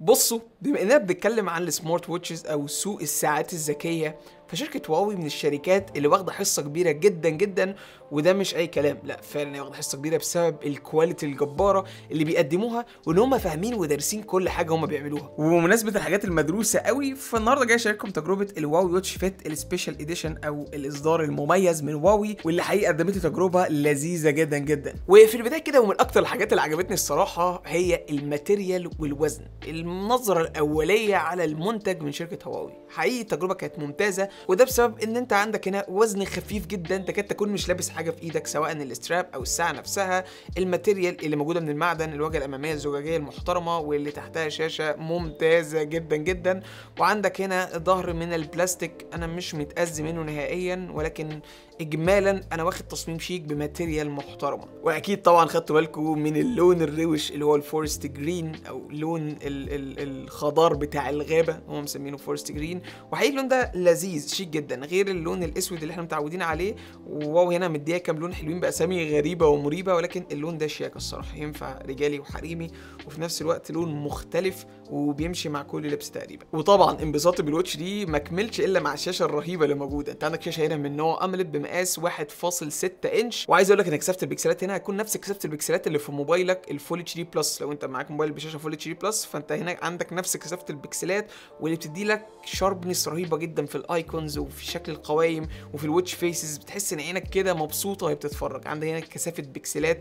بصوا بما اننا بنتكلم عن السمارت ووتشز او سوق الساعات الذكيه فشركه هواوي من الشركات اللي واخده حصه كبيره جدا جدا وده مش اي كلام لا فعلا هي واخده حصه كبيره بسبب الكواليتي الجباره اللي بيقدموها وان هم فاهمين ودارسين كل حاجه هم بيعملوها وبمناسبه الحاجات المدروسه قوي فالنهارده جاي اشارككم تجربه الواوي واتش فيت السبيشال اديشن او الاصدار المميز من واوي واللي حقيقه قدمت لي تجربه لذيذه جدا جدا وفي البدايه كده ومن اكتر الحاجات اللي عجبتني الصراحه هي الماتيريال والوزن النظره الاوليه على المنتج من شركه هواوي حقيقي التجربه كانت ممتازه وده بسبب ان انت عندك هنا وزن خفيف جدا تكاد تكون مش لابس حاجه في ايدك سواء الاستراب او الساعه نفسها الماتيريال اللي موجوده من المعدن الواجهه الاماميه الزجاجيه المحترمه واللي تحتها شاشه ممتازه جدا جدا وعندك هنا ظهر من البلاستيك انا مش متاذي منه نهائيا ولكن اجمالا انا واخد تصميم شيك بماتيريال محترمه واكيد طبعا خدتوا بالكم من اللون الروش اللي هو الفورست جرين او لون ال ال الخضار بتاع الغابه هم مسمينه فورست جرين وحقيقي اللون ده لذيذ شيك جدا غير اللون الاسود اللي احنا متعودين عليه وواو هنا مديها كام لون حلوين باسامي غريبه ومريبه ولكن اللون ده شياكه الصراحه ينفع رجالي وحريمي وفي نفس الوقت لون مختلف وبيمشي مع كل لبس تقريبا وطبعا انبساطي بالواتش دي ما كملش الا مع الشاشه الرهيبه اللي موجوده انت عندك شاشه هنا من نوع املت بمقاس 1.6 انش وعايز اقول لك ان كثافه البكسلات هنا هتكون نفس كثافه البكسلات اللي في موبايلك الفول اتش دي بلس لو انت معاك موبايل بشاشه فول اتش دي بلس فانت هنا عندك نفس كثافه البكسلات واللي بتدي لك شاربنس رهيبه جدا في الايكونز وفي شكل القوايم وفي الواتش فيسز بتحس ان عينك كده مبسوطه وهي بتتفرج عندك هنا كثافه بكسلات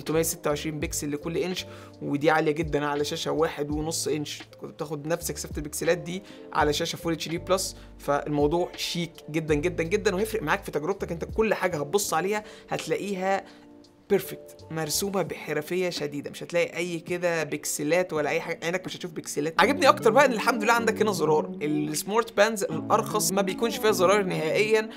326 بكسل لكل انش ودي عاليه جدا على شاشه واحد ونص انش كنت بتاخد نفس كثافه البكسلات دي على شاشه فول اتش دي بلس فالموضوع شيك جدا جدا جدا وهيفرق معاك في تجربتك انت كل حاجه هتبص عليها هتلاقيها بيرفكت مرسومه بحرفيه شديده مش هتلاقي اي كده بكسلات ولا اي حاجه عينك مش هتشوف بكسلات عجبني اكتر بقى ان الحمد لله عندك هنا زرار السمارت باندز الارخص ما بيكونش فيها زرار نهائيا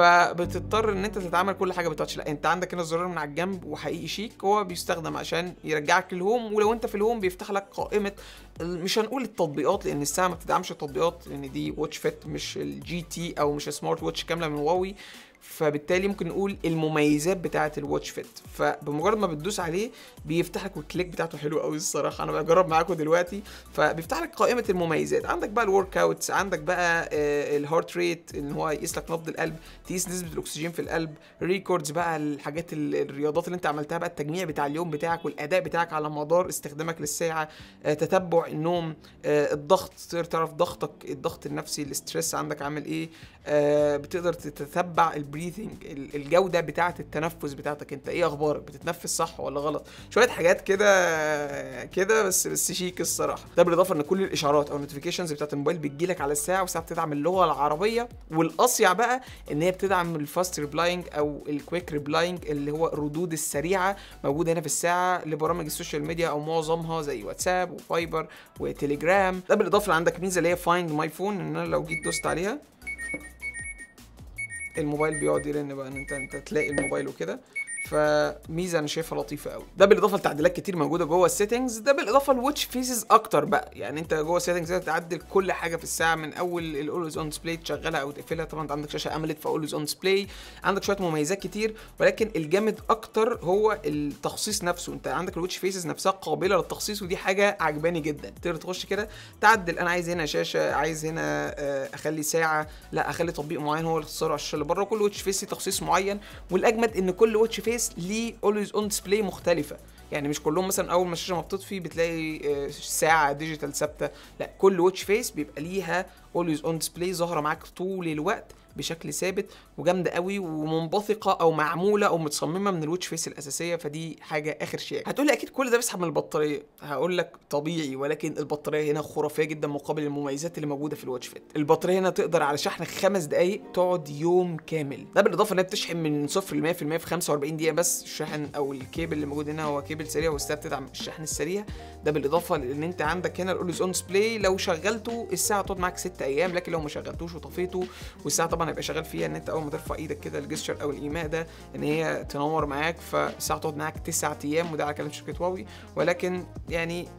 فبتضطر ان انت تتعامل كل حاجه بتاتش لا انت عندك هنا الزرار من على الجنب وحقيقي شيك هو بيستخدم عشان يرجعك للهوم ولو انت في الهوم بيفتح لك قائمه مش هنقول التطبيقات لان الساعه ما بتدعمش التطبيقات لان دي واتش فيت مش الجي تي او مش سمارت واتش كامله من هواوي فبالتالي ممكن نقول المميزات بتاعه الواتش فيت فبمجرد ما بتدوس عليه بيفتح لك والكليك بتاعته حلو قوي الصراحه انا بجرب معاكم دلوقتي فبيفتح لك قائمه المميزات عندك بقى الورك اوتس عندك بقى الهارت ريت ان هو يقيس لك نبض القلب تقيس نسبه الاكسجين في القلب ريكوردز بقى الحاجات الرياضات اللي انت عملتها بقى التجميع بتاع اليوم بتاعك والاداء بتاعك على مدار استخدامك للساعه تتبع النوم الضغط تقدر تعرف ضغطك الضغط النفسي الاسترس عندك عامل ايه بتقدر تتبع البريثنج الجوده بتاعه التنفس بتاعتك انت ايه اخبارك بتتنفس صح ولا غلط شويه حاجات كده كده بس بس شيك الصراحه ده بالاضافه ان كل الاشعارات او النوتيفيكيشنز بتاعه الموبايل بتجيلك على الساعه والساعه بتدعم اللغه العربيه والاصيع بقى ان هي بتدعم الفاست ريبلاينج او الكويك ريبلاينج اللي هو الردود السريعه موجوده هنا في الساعه لبرامج السوشيال ميديا او معظمها زي واتساب وفايبر وتليجرام ده بالاضافه عندك ميزه اللي هي فايند ماي فون ان انا لو جيت دوست عليها الموبايل بيقعد يرن بقى ان انت انت تلاقي الموبايل وكده فميزه انا شايفها لطيفه قوي ده بالاضافه لتعديلات كتير موجوده جوه السيتنجز ده بالاضافه لواتش فيسز اكتر بقى يعني انت جوه السيتنجز تعدل كل حاجه في الساعه من اول الاولويز اون ديسبلاي تشغلها او تقفلها طبعا انت عندك شاشه املت فاولويز اون ديسبلاي عندك شويه مميزات كتير ولكن الجامد اكتر هو التخصيص نفسه انت عندك الواتش فيسز نفسها قابله للتخصيص ودي حاجه عجباني جدا تقدر تخش كده تعدل انا عايز هنا شاشه عايز هنا اخلي ساعه لا اخلي تطبيق معين هو اللي اختصاره على الشاشه اللي بره كل واتش فيس تخصيص معين والاجمد ان كل واتش فيس ليه اولويز اون ديسبلاي مختلفه يعني مش كلهم مثلا اول ما الشاشه ما بتطفي بتلاقي ساعه ديجيتال ثابته لا كل واتش فيس بيبقى ليها اولويز اون ديسبلاي ظاهره معاك طول الوقت بشكل ثابت وجامده قوي ومنبثقه او معموله او متصممه من الواتش فيس الاساسيه فدي حاجه اخر شيء هتقول لي اكيد كل ده بيسحب من البطاريه هقول لك طبيعي ولكن البطاريه هنا خرافيه جدا مقابل المميزات اللي موجوده في الواتش فيت البطاريه هنا تقدر على شحن خمس دقائق تقعد يوم كامل ده بالاضافه انها بتشحن من صفر ل 100% في 45 دقيقه بس الشحن او الكيبل اللي موجود هنا هو كيبل سريع والساعه بتدعم الشحن السريع ده بالاضافه لان انت عندك هنا الاولويز اون ديسبلاي لو شغلته الساعه تقعد معاك 6 ايام لكن لو ما شغلتوش وطفيته والساعه طبعا هيبقى شغال فيها ان انت اول ما ترفع ايدك كده الجستشر او الايماء ده ان هي تنور معاك فالساعه تقعد معاك 9 ايام وده على كلام شركه هواوي ولكن يعني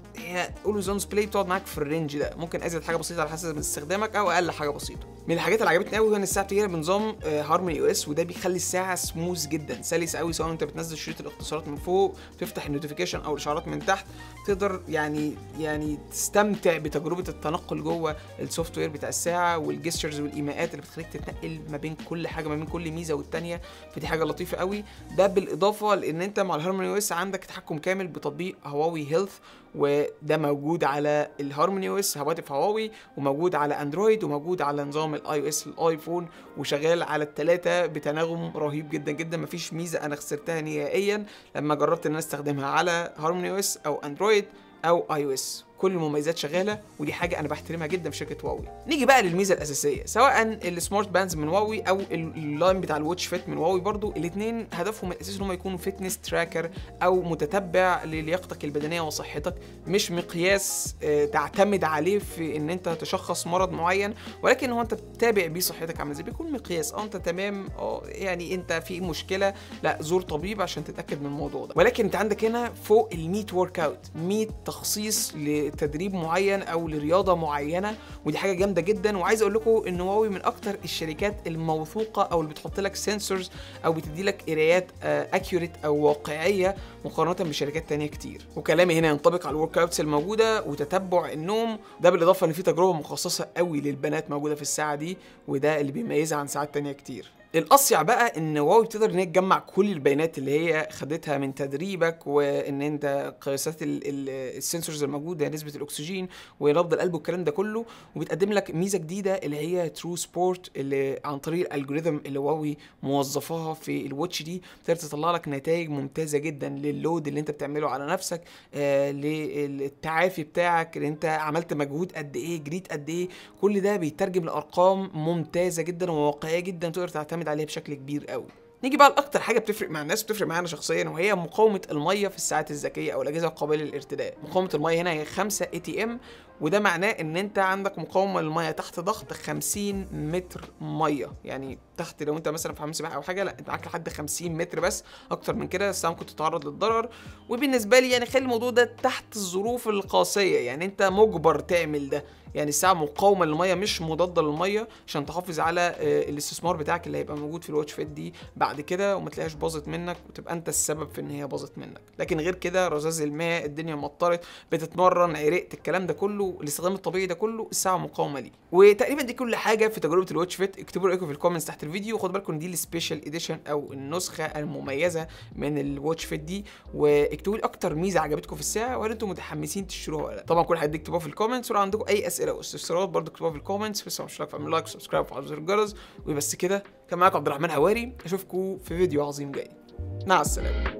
هي اولويز اون ديسبلاي بتقعد معاك في الرينج ده ممكن ازيد حاجه بسيطه على حسب استخدامك او اقل حاجه بسيطه من الحاجات اللي عجبتني قوي هو ان الساعه بتجي بنظام هارموني او اس وده بيخلي الساعه سموث جدا سلس قوي سواء انت بتنزل شريط الاختصارات من فوق بتفتح النوتيفيكيشن او الاشعارات من تحت تقدر يعني يعني تستمتع بتجربه التنقل جوه السوفت وير بتاع الساعه والجسترز والايماءات اللي بتخليك تتنقل ما بين كل حاجه ما بين كل ميزه والتانيه فدي حاجه لطيفه قوي ده بالاضافه لان انت مع الهارموني او اس عندك تحكم كامل بتطبيق هواوي هيلث وده موجود على الهارموني او اس هواتف هواوي وموجود على اندرويد وموجود على نظام الاي او اس الايفون وشغال على الثلاثه بتناغم رهيب جدا جدا مفيش ميزه انا خسرتها نهائيا لما جربت ان انا استخدمها على هارموني او اس او اندرويد او اي او اس كل المميزات شغاله ودي حاجه انا بحترمها جدا في شركه هواوي نيجي بقى للميزه الاساسيه سواء السمارت باندز من هواوي او اللاين بتاع الواتش فيت من هواوي برضو الاثنين هدفهم الاساسي ان هم يكونوا فيتنس تراكر او متتبع للياقتك البدنيه وصحتك مش مقياس تعتمد عليه في ان انت تشخص مرض معين ولكن هو انت بتتابع بيه صحتك عامله ازاي بيكون مقياس اه انت تمام اه يعني انت في مشكله لا زور طبيب عشان تتاكد من الموضوع ده ولكن انت عندك هنا فوق ال100 ورك اوت 100 تخصيص لتدريب معين او لرياضه معينه ودي حاجه جامده جدا وعايز اقول لكم ان هواوي من اكتر الشركات الموثوقه او اللي بتحط لك سنسورز او بتدي لك قرايات اكيوريت او واقعيه مقارنه بشركات تانية كتير وكلامي هنا ينطبق على الورك اوتس الموجوده وتتبع النوم ده بالاضافه ان في تجربه مخصصه قوي للبنات موجوده في الساعه دي وده اللي بيميزها عن ساعات تانية كتير الاصيع بقى ان هواوي بتقدر ان هي تجمع كل البيانات اللي هي خدتها من تدريبك وان انت قياسات السنسورز الموجوده نسبه الاكسجين ونبض القلب والكلام ده كله وبتقدم لك ميزه جديده اللي هي ترو سبورت اللي عن طريق الالجوريثم اللي هواوي موظفاها في الواتش دي تقدر تطلع لك نتائج ممتازه جدا للود اللي انت بتعمله على نفسك آه للتعافي بتاعك اللي انت عملت مجهود قد ايه جريت قد ايه كل ده بيترجم لارقام ممتازه جدا وواقعيه جدا تقدر تعتمد عليها بشكل كبير قوي نيجي بقى لاكتر حاجه بتفرق مع الناس بتفرق معانا شخصيا وهي مقاومه الميه في الساعات الذكيه او الاجهزه القابله للارتداد مقاومه الميه هنا هي 5 اي تي ام وده معناه ان انت عندك مقاومه للميه تحت ضغط 50 متر ميه يعني تحت لو انت مثلا في حمام سباحه او حاجه لا انت معاك لحد 50 متر بس اكتر من كده الساعه ممكن تتعرض للضرر وبالنسبه لي يعني خلي الموضوع ده تحت الظروف القاسيه يعني انت مجبر تعمل ده يعني الساعه مقاومه للميه مش مضاده للميه عشان تحافظ على الاستثمار بتاعك اللي هيبقى موجود في الواتش فيت دي بعد كده وما تلاقيهاش باظت منك وتبقى انت السبب في ان هي باظت منك لكن غير كده رذاذ الماء الدنيا مطرت بتتمرن عرقت الكلام ده كله الاستخدام الطبيعي ده كله الساعه مقاومه ليه وتقريبا دي كل حاجه في تجربه الواتش فيت اكتبوا رايكم في الكومنتس تحت الفيديو وخدوا بالكم دي السبيشال اديشن او النسخه المميزه من الواتش فيت دي واكتبوا لي اكتر ميزه عجبتكم في الساعه وهل انتم متحمسين تشتروها ولا لا طبعا كل حد يكتبوها في الكومنتس ولو عندكم اي اسئله او استفسارات برضه اكتبوها في الكومنتس بس مش فاعمل لايك وسبسكرايب وفعلوا زر الجرس وبس كده كان معاكم عبد الرحمن هواري اشوفكم في فيديو عظيم جاي مع السلامه